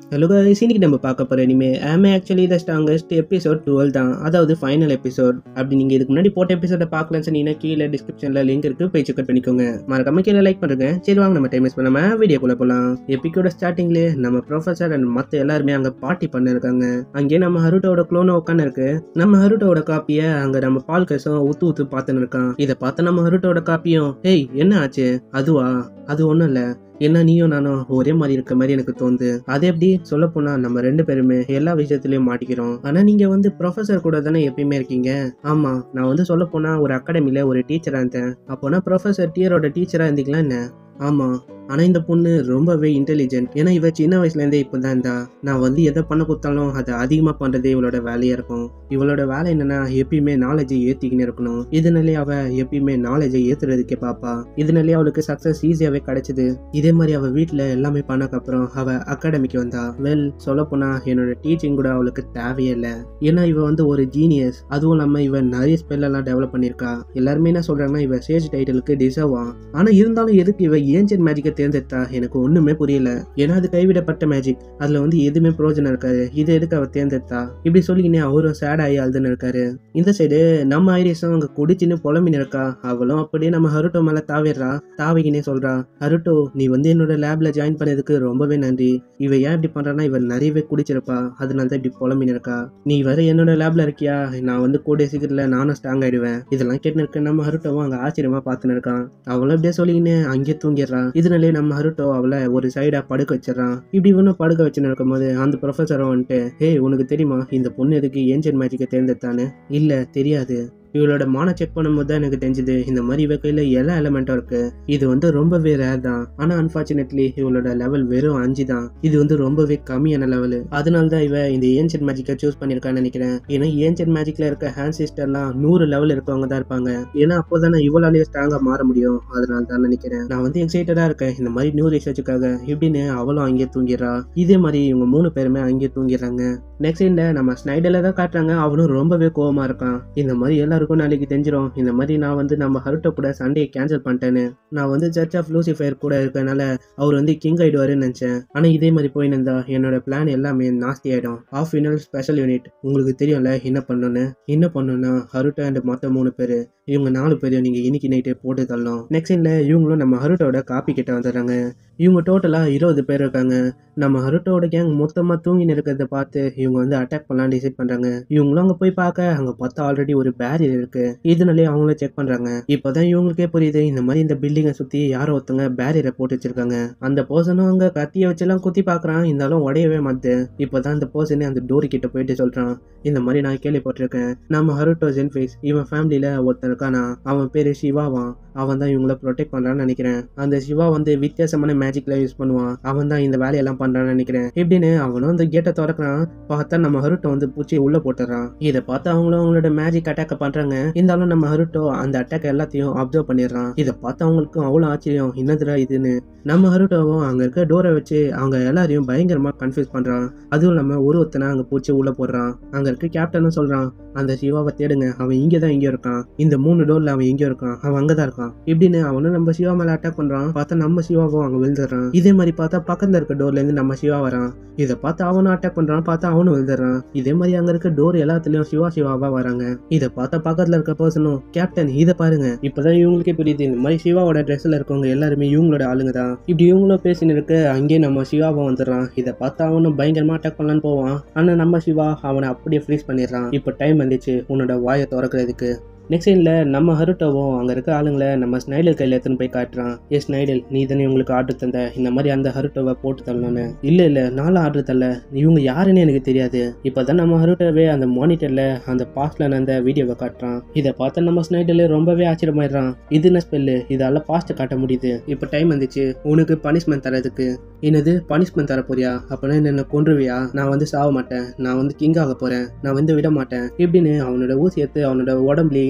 hello guys இன்னைக்கு நம்ம பார்க்க போகிற இனிமே ஆமே actually the strongest episode duel தான் அதாவது ஃபைனல் எபிசோட் அப்படி நீங்கள் இதுக்கு முன்னாடி போட்ட எபிசோட பார்க்கலன்னு சொன்னீங்கன்னா கீழே டிஸ்கிரிப்ஷனில் லிங்க் இருக்கு போய் செக் பண்ணிக்கோங்க மறக்காம கீழே லைக் பண்ணுங்க சரி வாங்க நம்ம டைம் வேஸ்ட் பண்ணாம வீடியோக்குள்ள போகலாம் எப்பிக்கோட ஸ்டார்டிங்லேயே நம்ம ப்ரொஃபஸர் அண்ட் மற்ற எல்லாருமே அங்கே பார்ட்டி பண்ணிருக்காங்க அங்கே நம்ம ஹருட்டோட க்ளோனை உட்காந்து இருக்கு நம்ம ஹருட்டோட காப்பியை அங்கே நம்ம பால் கசம் ஊத்து ஊத்து பார்த்துன்னு இருக்கான் இதை பார்த்து நம்ம ஹருட்டோட காப்பியும் ஏய் என்ன ஆச்சு அதுவா அது ஒன்றும் இல்லை என்ன நீயும் நானும் ஒரே மாதிரி இருக்க மாதிரி எனக்கு தோணுது அது எப்படி சொல்ல போனா நம்ம ரெண்டு பேருமே எல்லா விஷயத்திலயும் மாட்டிக்கிறோம் ஆனா நீங்க வந்து ப்ரொஃபசர் கூட தானே எப்பயுமே இருக்கீங்க ஆமா நான் வந்து சொல்ல போனா ஒரு அகாடமில ஒரு டீச்சரா இருந்தேன் அப்போனா ப்ரொஃபசர் டியரோட டீச்சரா இருந்தீங்களா என்ன ஆமா ஆனா இந்த பொண்ணு ரொம்பவே இன்டெலிஜென்ட் ஏன்னா இவ சின்ன வயசுல இருந்தே இப்பதான் இருந்தா நான் வந்து எதை பண்ண கொடுத்தாலும் அதை அதிகமா பண்றதே இவளோட வேலையா இருக்கும் இவளோட வேலை என்னன்னா எப்பயுமே நாலேஜை ஏத்திக்கின்னு இருக்கணும் இதனாலே அவ எப்பயுமே நாலேஜை ஏத்துறதுக்கே பாப்பா இதனாலே அவளுக்கு சக்சஸ் ஈஸியாவே கிடைச்சது இதே மாதிரி அவ வீட்ல எல்லாமே பண்ணக்கப்புறம் அவ அகாடமிக்கு வந்தா வெல் சொல்ல போனா என்னோட டீச்சிங் கூட அவளுக்கு தேவையே இல்லை ஏன்னா இவ வந்து ஒரு ஜீனியஸ் அதுவும் இல்லாம இவ நிறைய ஸ்பெல் எல்லாம் டெவலப் பண்ணிருக்கா எல்லாருமே என்ன சொல்றாங்கன்னா இவ சேஜ் டைட்டிலுக்கு டிசர்வ் ஆ ஆனா இருந்தாலும் எதுக்கு இவ ஏன்ஜியன் மேஜிக்கை தேர்ந்தெடுத்தா எனக்கு ஒண்ணுமே புரியல ஏன்னா அது கைவிடப்பட்ட மேஜிக் அதுல வந்து எதுவுமே பிரயோஜனம் இருக்காது இது எதுக்கு அவ தேர்ந்தெடுத்தா இப்படி சொல்லிக்கினே அவரும் சேட் ஆகி அழுதுன்னு இருக்காரு இந்த சைடு நம்ம ஐரிஸும் அங்க குடிச்சின்னு புலம்பின்னு இருக்கா அவளும் அப்படியே நம்ம ஹருட்டோ மேல தாவிடுறா தாவிக்கினே சொல்றா ஹருட்டோ நீ வந்து என்னோட லேப்ல ஜாயின் பண்ணதுக்கு ரொம்பவே நன்றி இவ ஏன் இப்படி பண்றான்னா இவ நிறையவே குடிச்சிருப்பா அதனால தான் இப்படி புலம்பின்னு இருக்கா நீ வர என்னோட லேப்ல இருக்கியா நான் வந்து கூட சீக்கிரத்துல நானும் ஸ்ட்ராங் ஆயிடுவேன் இதெல்லாம் கேட்டு இருக்க நம்ம ஹருட்டோவும் அங்க ஆச்சரியமா பார்த்துன்னு இருக்கான் அவளும் அப்படியே சொல்லிக்கின்னு அங்கேயே தூங்கிடுறான் இதனாலே நம்ம ஹருட்டோ அவளை ஒரு சைடா படுக்க வச்சிடறான் இப்படி இவனும் படுக்க வச்சுன்னு இருக்கும்போது அந்த ப்ரொஃபஸரும் வந்துட்டு ஹே உனக்கு தெரியுமா இந்த பொண்ணு எதுக்கு ஏஞ்சல் மேஜிக்கை தேர்ந்தெடுத்தான்னு இல்ல தெரியாது இவளோட மான செக் பண்ணும்போது தான் எனக்கு தெரிஞ்சது இந்த மாதிரி இவ கையில எல்லா எலமெண்ட்டும் இருக்கு இது வந்து ரொம்பவே ரேர் தான் ஆனா அன்பார்ச்சுனேட்லி இவளோட லெவல் வெறும் அஞ்சு தான் இது வந்து ரொம்பவே கம்மியான லெவல் அதனால தான் இவ இந்த ஏன்ஷியன் மேஜிக்கை சூஸ் பண்ணிருக்கான்னு நினைக்கிறேன் ஏன்னா ஏன்ஷியன் மேஜிக்ல இருக்க ஹேண்ட் சிஸ்டர்லாம் நூறு லெவல் இருக்கவங்க தான் இருப்பாங்க ஏன்னா அப்போதானே இவளாலேயே ஸ்ட்ராங்கா மாற முடியும் அதனால தான் நினைக்கிறேன் நான் வந்து எக்ஸைட்டடா இருக்கேன் இந்த மாதிரி நியூ ரிசர்ச்சுக்காக இப்படின்னு அவளும் அங்கேயே தூங்கிடுறா இதே மாதிரி இவங்க மூணு பேருமே அங்கேயே தூங்கிடுறாங்க நெக்ஸ்ட் சீன்ல நம்ம ஸ்னைடர்ல தான் காட்டுறாங்க அவனும் ரொம்பவே கோவமா இருக்கான் இந்த மாதிரி எல்லாருக்கும் நாளைக்கு தெரிஞ்சிடும் இந்த மாதிரி நான் வந்து நம்ம ஹருட்டோ கூட சண்டையை கேன்சல் பண்ணிட்டேன்னு நான் வந்து சர்ச் ஆஃப் லூசிஃபயர் கூட இருக்கனால அவர் வந்து கிங் ஆயிடுவாருன்னு நினைச்சேன் ஆனா இதே மாதிரி போய் இருந்தா என்னோட பிளான் எல்லாமே நாஸ்தி ஆயிடும் ஆஃப் ஃபினல் ஸ்பெஷல் யூனிட் உங்களுக்கு தெரியும்ல என்ன பண்ணணும்னு என்ன பண்ணணும்னா ஹருட்டோ அண்ட் மொத்த மூணு பேர் இவங்க நாலு பேரையும் நீங்க இன்னைக்கு நைட்டே போட்டு தள்ளணும் நெக்ஸ்ட் சீன்ல இவங்களும் நம்ம ஹருட்டோட காப்பி கிட்ட வந்துடுறாங்க இவங்க டோட்டலா இருபது பேர் இருக்காங்க நம்ம ஹருட்டோட கேங் மொத்தமா தூங்கின்னு இருக்கிறத பார்த்து இவங்க வந்து அட்டாக் பண்ணலாம் டிசைட் பண்றாங்க இவங்களும் அங்க போய் பார்க்க அங்க பார்த்தா ஆல்ரெடி ஒரு பேரியர் இருக்கு இதனாலே அவங்கள செக் பண்றாங்க இப்பதான் இவங்களுக்கே புரியுது இந்த மாதிரி இந்த பில்டிங்கை சுத்தி யாரோ ஒருத்தங்க பேரியரை போட்டு வச்சிருக்காங்க அந்த பர்சனும் அங்க கத்திய வச்செல்லாம் குத்தி பாக்குறான் இருந்தாலும் உடையவே மாத்து இப்பதான் அந்த பர்சனே அந்த டோரி கிட்ட போயிட்டு சொல்றான் இந்த மாதிரி நான் கேள்விப்பட்டிருக்கேன் நம்ம ஹருட்டோ ஜென்ஃபேஸ் இவன் ஃபேமிலியில ஒருத்தன் இருக்கானா அவன் பேரு சிவாவான் அவன் தான் இவங்கள ப்ரொடெக்ட் பண்றான்னு நினைக்கிறேன் அந்த சிவா வந்து வித்தியாசமான மேஜிக்ல யூஸ் பண்ணுவான் அவன் தான் இந்த வேலையெல்லாம் பண்றான்னு நினைக்கிறேன் இப்படின்னு அவனும் அந்த கேட்டை திறக்கிறான் பார்த்தா நம்ம ஹருட்டோ வந்து பூச்சி உள்ள போட்டுறான் இதை பார்த்து அவங்களும் அவங்களோட மேஜிக் அட்டாக் பண்றாங்க இருந்தாலும் நம்ம ஹருட்டோ அந்த அட்டாக் எல்லாத்தையும் அப்சர்வ் பண்ணிடுறான் இதை பார்த்து அவங்களுக்கும் அவ்வளோ ஆச்சரியம் என்னதுடா இதுன்னு நம்ம ஹருட்டோவும் அங்க இருக்க டோரை வச்சு அவங்க எல்லாரையும் பயங்கரமா கன்ஃபியூஸ் பண்றான் அதுவும் இல்லாம ஒரு ஒருத்தனை அங்க பூச்சி உள்ள போடுறான் அங்க இருக்க கேப்டனும் சொல்றான் அந்த சிவாவை தேடுங்க அவன் இங்கே தான் இங்கே இருக்கான் இந்த மூணு டோர்ல அவன் எங்கே இருக்கான் அவன் அங்கே தான் இருக்கான் இப்படின்னு அவனும் நம்ம சிவா மேல அட்டாக் பண்றான் பார்த்தா நம்ம சிவாவும் அங்க விழுந்துடுறான் இதே மாதிரி பார்த்தா பக்கத்துல இருக்க டோர்ல இருந்து நம்ம சிவா வரான் இதை பார்த்து அவனும் அட்டாக் பண்றான் பார்த்தா அவனும் விழுந்துடுறான் இதே மாதிரி அங்க இருக்க டோர் எல்லாத்துலயும் சிவா சிவாவா வராங்க இதை பார்த்தா பக்கத்துல இருக்க பர்சனும் கேப்டன் இதை பாருங்க இப்பதான் இவங்களுக்கே புரியுது இந்த மாதிரி சிவாவோட ட்ரெஸ்ல இருக்கவங்க எல்லாருமே இவங்களோட ஆளுங்க தான் இப்படி இவங்களும் பேசின்னு இருக்க அங்கேயே நம்ம சிவாவும் வந்துடுறான் இதை பார்த்து அவனும் பயங்கரமா அட்டாக் பண்ணலான்னு போவான் ஆனா நம்ம சிவா அவனை அப்படியே ஃப்ரீஸ் பண்ணிடுறான் இப்போ டைம் வந்துச்சு உன்னோட வாயை திறக்கிறதுக்கு நெக்ஸ்ட் சீனில் நம்ம ஹருட்டோவும் அங்கே இருக்க ஆளுங்களை நம்ம ஸ்னைடல் கையில் எடுத்துன்னு போய் காட்டுறான் ஏ ஸ்னைடல் நீ தானே உங்களுக்கு ஆர்டர் தந்த இந்த மாதிரி அந்த ஹருட்டோவை போட்டு தள்ளணும்னு இல்லை இல்லை நானும் ஆர்டர் தரல இவங்க யாருன்னு எனக்கு தெரியாது இப்போ தான் நம்ம ஹருட்டோவே அந்த மானிட்டரில் அந்த பாஸ்டில் நடந்த வீடியோவை காட்டுறான் இதை பார்த்து நம்ம ஸ்னைடல் ரொம்பவே ஆச்சரியமாயிடுறான் இது என்ன ஸ்பெல்லு இதால பாஸ்ட்டை காட்ட முடியுது இப்போ டைம் வந்துச்சு உனக்கு பனிஷ்மெண்ட் தரதுக்கு என்னது பனிஷ்மெண்ட் தர போறியா அப்படின்னா என்ன கொன்றுவியா நான் வந்து சாக மாட்டேன் நான் வந்து கிங் ஆக போறேன் நான் வந்து விட மாட்டேன் இப்படின்னு அவனோட ஊசி எடுத்து அவனோட உடம்புல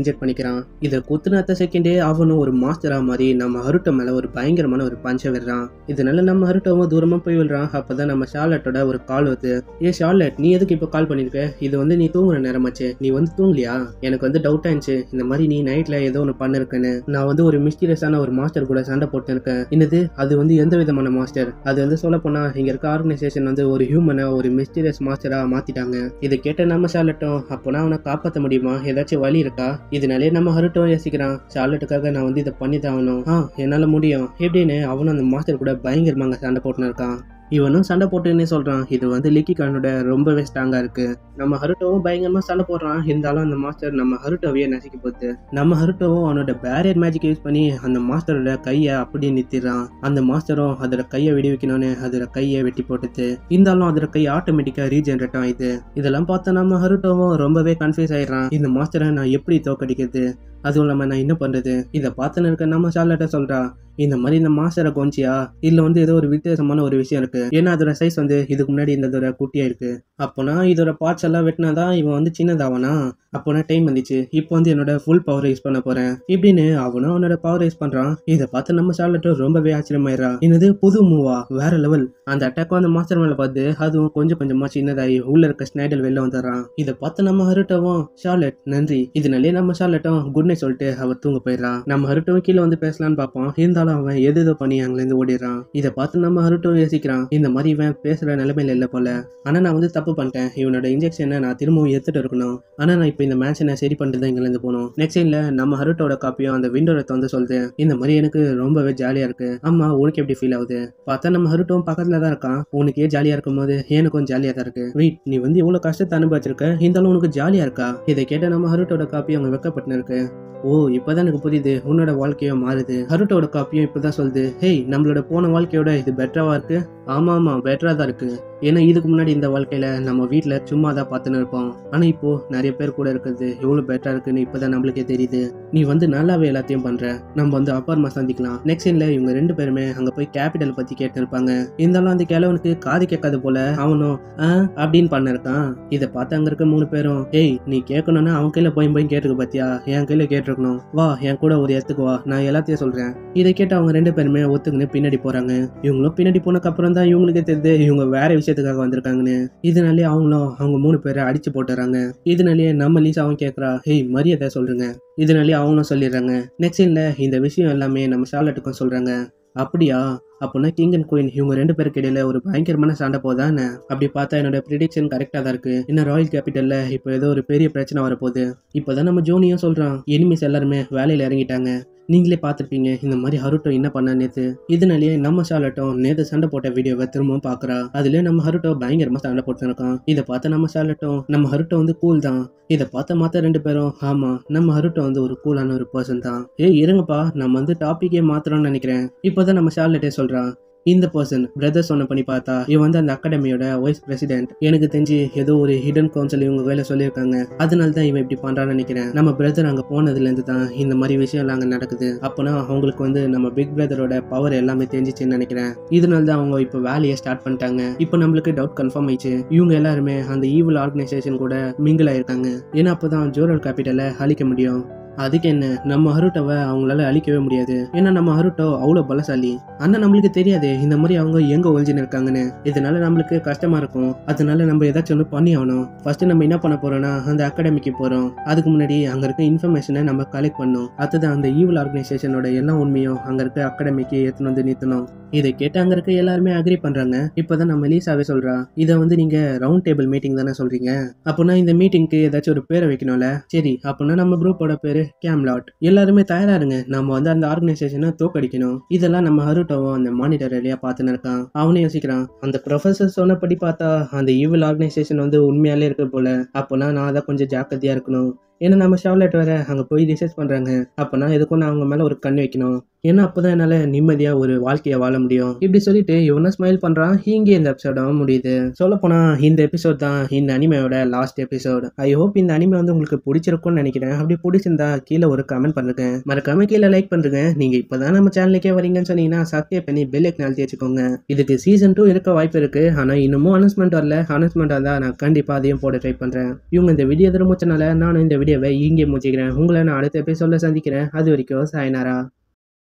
இன்ஜெக்ட் பண்ணிக்கிறான் இதை குத்துன அத்த செகண்டே அவனும் ஒரு மாஸ்டரா மாதிரி நம்ம ஹருட்டோ மேல ஒரு பயங்கரமான ஒரு பஞ்சை விடுறான் இதனால நம்ம ஹருட்டோவும் தூரமா போய் விடுறான் அப்பதான் நம்ம ஷார்லட்டோட ஒரு கால் வருது ஏ ஷார்லட் நீ எதுக்கு இப்போ கால் பண்ணிருக்க இது வந்து நீ தூங்குற நேரமாச்சு நீ வந்து தூங்கலையா எனக்கு வந்து டவுட் ஆயிடுச்சு இந்த மாதிரி நீ நைட்ல ஏதோ ஒன்று பண்ணிருக்கேன்னு நான் வந்து ஒரு மிஸ்டீரியஸான ஒரு மாஸ்டர் கூட சண்டை போட்டு இருக்கேன் என்னது அது வந்து எந்த விதமான மாஸ்டர் அது வந்து சொல்ல போனா இங்க இருக்க ஆர்கனைசேஷன் வந்து ஒரு ஹியூமனை ஒரு மிஸ்டீரியஸ் மாஸ்டரா மாத்திட்டாங்க இதை கேட்ட நம்ம ஷார்லட்டும் அப்போனா அவனை காப்பாற்ற முடியுமா ஏதாச்சும் வழி இருக்கா இதனாலே நம்ம ஹருட்டும் யோசிக்கிறான் ஷார்லட்டுக்காக நான் வந்து இதை பண்ணி தான் ஆகணும் ஆ என்னால முடியும் எப்படின்னு அவனும் அந்த மாஸ்டர் கூட பயங்கரமாங்க சண்டை போட்டுன்னு இருக்கான் இவனும் சண்டை போட்டுன்னே சொல்றான் இது வந்து லிக்கி கானோட ரொம்பவே ஸ்ட்ராங்கா இருக்கு நம்ம ஹருட்டோவும் பயங்கரமா சண்டை போடுறான் இருந்தாலும் அந்த மாஸ்டர் நம்ம ஹருட்டோவையே நசிக்க போகுது நம்ம ஹருட்டோவும் அவனோட பேரியர் மேஜிக் யூஸ் பண்ணி அந்த மாஸ்டரோட கையை அப்படியே நிறுத்திடுறான் அந்த மாஸ்டரும் அதோட கையை வெடி வைக்கணும்னு அதோட கையை வெட்டி போட்டுது இருந்தாலும் அதோட கை ஆட்டோமேட்டிக்கா ரீஜென்ரேட் ஆயிடுது இதெல்லாம் பார்த்தா நம்ம ஹருட்டோவும் ரொம்பவே கன்ஃபியூஸ் ஆயிடுறான் இந்த மாஸ்டரை நான் எப்படி தோக்கடிக்கிறது அதுவும் இல்லாம நான் என்ன பண்றது இதை பார்த்துன்னு இருக்க நம்ம ஷார்லட்ட சொல்றா இந்த மாதிரி இந்த மாஸ்டரை கொஞ்சியா இதுல வந்து ஏதோ ஒரு வித்தியாசமான ஒரு விஷயம் இருக்கு ஏன்னா அதோட சைஸ் வந்து இதுக்கு முன்னாடி இந்த குட்டியா இருக்கு அப்போனா இதோட பார்ட்ஸ் எல்லாம் வெட்டினாதான் இவன் வந்து சின்னதாவனா அப்போனா டைம் வந்துச்சு இப்போ வந்து என்னோட ஃபுல் பவர் யூஸ் பண்ண போறேன் இப்படின்னு அவனும் அவனோட பவர் யூஸ் பண்றான் இதை பார்த்து நம்ம ஷார்லட்டும் ரொம்பவே ஆச்சரியமாயிரா என்னது புது மூவா வேற லெவல் அந்த அட்டாக்கும் அந்த மாஸ்டர் மேல பார்த்து அதுவும் கொஞ்சம் கொஞ்சமா சின்னதாகி உள்ள இருக்க ஸ்னைடல் வெளில வந்துடுறான் இதை பார்த்து நம்ம ஹருட்டவும் ஷார்லட் நன்றி இதனாலே நம்ம ஷார்லட்டும் குட் நைட் சொல்லிட்டு அவர் தூங்க போயிடுறான் நம்ம ஹருட்டவும் கீழே வந்து பேசலாம்னு பார்ப்போம் இருந்தாலும் அவன் எது எதோ பண்ணி அங்கிருந்து ஓடிடுறான் இதை பார்த்து நம்ம ஹருட்டவும் யோசிக்கிறான் இந்த மாதிரி இவன் பேசுற நிலைமையில இல்லை போல ஆனா நான் வந்து தப்பு பண்ணிட்டேன் இவனோட இன்ஜெக்ஷனை நான் திரும்பவும் எடுத்துட்டு இருக்கணும் ஆனா நான் இப்போ இந்த மேட்சனை சரி பண்ணிட்டு தான் இங்கிருந்து போகணும் நெக்ஸ்ட் சீன்ல நம்ம ஹருட்டோட காப்பியும் அந்த விண்டோட வந்து சொல்லுது இந்த மாதிரி எனக்கு ரொம்பவே ஜாலியா இருக்கு ஆமா உனக்கு எப்படி ஃபீல் ஆகுது பார்த்தா நம்ம ஹருட்டும் பக்கத்துல தான் இருக்கான் உனக்கே ஜாலியா இருக்கும் போது எனக்கும் ஜாலியா தான் இருக்கு வெயிட் நீ வந்து இவ்வளவு கஷ்டத்தை அனுபவிச்சிருக்க இருந்தாலும் உனக்கு ஜாலியா இருக்கா இதை கேட்ட நம்ம ஹருட்டோட காப்பி அவங்க வெக்கப்பட்டு இருக்கு ஓ இப்பதான் எனக்கு புரியுது உன்னோட வாழ்க்கையும் மாறுது ஹருட்டோட காப்பியும் இப்பதான் சொல்லுது ஹேய் நம்மளோட போன வாழ்க்கையோட இது பெட்டராவா இருக்கு ஆமா ஆமா பெட்டரா தான் இருக்கு ஏன்னா இதுக்கு முன்னாடி இந்த வாழ்க்கையில நம்ம வீட்ல சும்மா தான் பார்த்துன்னு இருப்போம் ஆனா இப்போ நிறைய பேர் கூட இருக்கிறது எவ்வளவு பெட்டரா இருக்குன்னு இப்பதான் நம்மளுக்கே தெரியுது நீ வந்து நல்லாவே எல்லாத்தையும் பண்ற நம்ம வந்து அப்பார்மா சந்திக்கலாம் நெக்ஸ்ட் சீன்ல இவங்க ரெண்டு பேருமே அங்க போய் கேபிட்டல் பத்தி கேட்டு இருப்பாங்க இருந்தாலும் அந்த கிழவனுக்கு காது கேட்காது போல அவனும் ஆ அப்படின்னு பண்ணிருக்கான் இதை பார்த்து அங்க இருக்க மூணு பேரும் ஏய் நீ கேட்கணும்னா அவன் கையில போய் போய் கேட்டுக்க பாத்தியா என் கையில கேட்டிருக்கணும் வா என் கூட ஒரு இடத்துக்கு வா நான் எல்லாத்தையும் சொல்றேன் இதை கேட்டு அவங்க ரெண்டு பேருமே ஒத்துக்குன்னு பின்னாடி போறாங்க இவங்களும் பின்னாடி போனதுக்கு அப்புறம் தான் இவங்களுக்கே தெரியுது இவங்க வேற விஷயத்துக்காக வந்திருக்காங்கன்னு இதனாலே அவங்களும் அவங்க மூணு பேரை அடிச்சு போட்டுறாங்க இதனாலேயே நம்ம லீசாவும் கேட்கறா ஹேய் மரியாதை சொல்றேங்க இதனாலே அவங்களும் சொல்லிடுறாங்க நெக்ஸ்ட் சீன்ல இந்த விஷயம் எல்லாமே நம்ம ஷார்லட்டுக்கும் சொல்றாங்க அப்படியா அப்போனா கிங் அண்ட் குயின் இவங்க ரெண்டு பேருக்கு இடையில ஒரு பயங்கரமான சண்டை போதானே அப்படி பார்த்தா என்னோட ப்ரிடிக்ஷன் கரெக்டாக தான் இருக்கு இன்னும் ராயல் கேபிட்டல்ல இப்போ ஏதோ ஒரு பெரிய பிரச்சனை வரப்போகுது இப்போதான் நம்ம ஜோனியும் சொல்றான் எனிமிஸ் எல்லாருமே வேலையில இறங்கிட்டாங்க நீங்களே பார்த்துருப்பீங்க இந்த மாதிரி ஹருட்டோ என்ன பண்ண நேத்து இதனாலேயே நம்ம ஷார்லட்டும் நேத்து சண்டை போட்ட வீடியோவை திரும்பவும் பார்க்கறா அதுலயே நம்ம ஹருட்டோ பயங்கரமா சண்டை போட்டுருக்கான் இதை பார்த்த நம்ம ஷார்லட்டும் நம்ம ஹருட்டோ வந்து கூல் தான் இதை பார்த்த மாத்த ரெண்டு பேரும் ஆமா நம்ம ஹருட்டோ வந்து ஒரு கூலான ஒரு பர்சன் தான் ஏய் இருங்கப்பா நம்ம வந்து டாபிக்கே மாத்துறோம்னு நினைக்கிறேன் இப்போதான் நம்ம ஷார்லட்டே சொல்றான் இந்த பர்சன் பிரதர் சொன்ன பண்ணி பார்த்தா இவன் வந்து அந்த அகாடமியோட வைஸ் பிரசிடென்ட் எனக்கு தெரிஞ்சு ஏதோ ஒரு ஹிடன் கவுன்சில் இவங்க வேலை சொல்லியிருக்காங்க அதனால தான் இவன் இப்படி பண்றான்னு நினைக்கிறேன் நம்ம பிரதர் அங்க போனதுல இருந்து தான் இந்த மாதிரி விஷயம் அங்க நடக்குது அப்போனா அவங்களுக்கு வந்து நம்ம பிக் பிரதரோட பவர் எல்லாமே தெரிஞ்சிச்சுன்னு நினைக்கிறேன் இதனால தான் அவங்க இப்போ வேலையை ஸ்டார்ட் பண்ணிட்டாங்க இப்போ நம்மளுக்கு டவுட் கன்ஃபார்ம் ஆயிடுச்சு இவங்க எல்லாருமே அந்த ஈவில் ஆர்கனைசேஷன் கூட மிங்கிள் ஆயிருக்காங்க ஏன்னா அப்பதான் ஜோரல் கேபிட்டலை அழிக்க முடியும் அதுக்கு என்ன நம்ம ஹருட்டோவை அவங்களால அழிக்கவே முடியாது ஏன்னா நம்ம ஹருட்டோ அவ்வளோ பலசாலி ஆனா நம்மளுக்கு தெரியாது இந்த மாதிரி அவங்க எங்க ஒழிஞ்சுன்னு இருக்காங்கன்னு இதனால நம்மளுக்கு கஷ்டமா இருக்கும் அதனால நம்ம ஏதாச்சும் ஒன்று பண்ணி ஆகணும் ஃபர்ஸ்ட் நம்ம என்ன பண்ண போறோம்னா அந்த அகாடமிக்கு போறோம் அதுக்கு முன்னாடி அங்க இருக்க இன்ஃபர்மேஷனை நம்ம கலெக்ட் பண்ணணும் அடுத்தது அந்த ஈவில் ஆர்கனைசேஷனோட எல்லா உண்மையும் அங்க இருக்க அகாடமிக்கு எடுத்துன்னு வந்து நிறுத்தணும் இதை கேட்டு அங்க இருக்க எல்லாருமே அக்ரி பண்றாங்க இப்பதான் நம்ம லீசாவே சொல்றா இதை வந்து நீங்க ரவுண்ட் டேபிள் மீட்டிங் தானே சொல்றீங்க அப்போனா இந்த மீட்டிங்க்கு ஏதாச்சும் ஒரு பேரை வைக்கணும்ல சரி அப்போனா நம்ம குரூப்போட பேரு கேம்லாட் எல்லாருமே தயாரா இருங்க நம்ம வந்து அந்த ஆர்கனைசேஷனை தோக்கடிக்கணும் இதெல்லாம் நம்ம ஹருட்டோவும் அந்த மானிட்டர் வழியா பார்த்துன்னு இருக்கான் அவனே யோசிக்கிறான் அந்த ப்ரொஃபசர் சொன்னபடி பார்த்தா அந்த ஈவில் ஆர்கனைசேஷன் வந்து உண்மையாலே இருக்கு போல அப்போனா நான் அதை கொஞ்சம் ஜாக்கிரதையா இருக்கணும் ஏன்னா நம்ம ஷாவ்லெட் வேற அங்கே போய் ரிசர்ச் பண்ணுறாங்க அப்போனா எதுக்கும் நான் அவங்க மேலே ஒரு கண் வைக்கணும் ஏன்னா அப்போதான் என்னால் நிம்மதியாக ஒரு வாழ்க்கையை வாழ முடியும் இப்படி சொல்லிட்டு இவனும் ஸ்மைல் பண்ணுறான் இங்கே இந்த எபிசோடும் முடியுது சொல்லப்போனால் இந்த எபிசோட் தான் இந்த அனிமையோட லாஸ்ட் எபிசோட் ஐ ஹோப் இந்த அனிமே வந்து உங்களுக்கு பிடிச்சிருக்கும்னு நினைக்கிறேன் அப்படி பிடிச்சிருந்தா கீழே ஒரு கமெண்ட் பண்ணுங்க மறக்காம கீழே லைக் பண்ணுங்க நீங்கள் இப்போ தான் நம்ம சேனலுக்கே வரீங்கன்னு சொன்னீங்கன்னா சப்ஸ்கிரைப் பண்ணி பெல் ஐக்கன் அழுத்தி வச்சுக்கோங்க இதுக்கு சீசன் டூ இருக்க வாய்ப்பு இருக்கு ஆனால் இன்னமும் அனௌன்ஸ்மெண்ட் வரல அனௌன்ஸ்மெண்ட் வந்தால் நான் கண்டிப்பாக அதையும் போட ட்ரை பண்ணுறேன் இவங்க இந்த வீடியோ திரும்பிச்சனால நானும் இந்த வீடியோ வீடியோவை இங்கே முடிச்சுக்கிறேன் உங்களை நான் அடுத்த எபிசோடில் சந்திக்கிறேன் அது வரைக்கும் சாயனாரா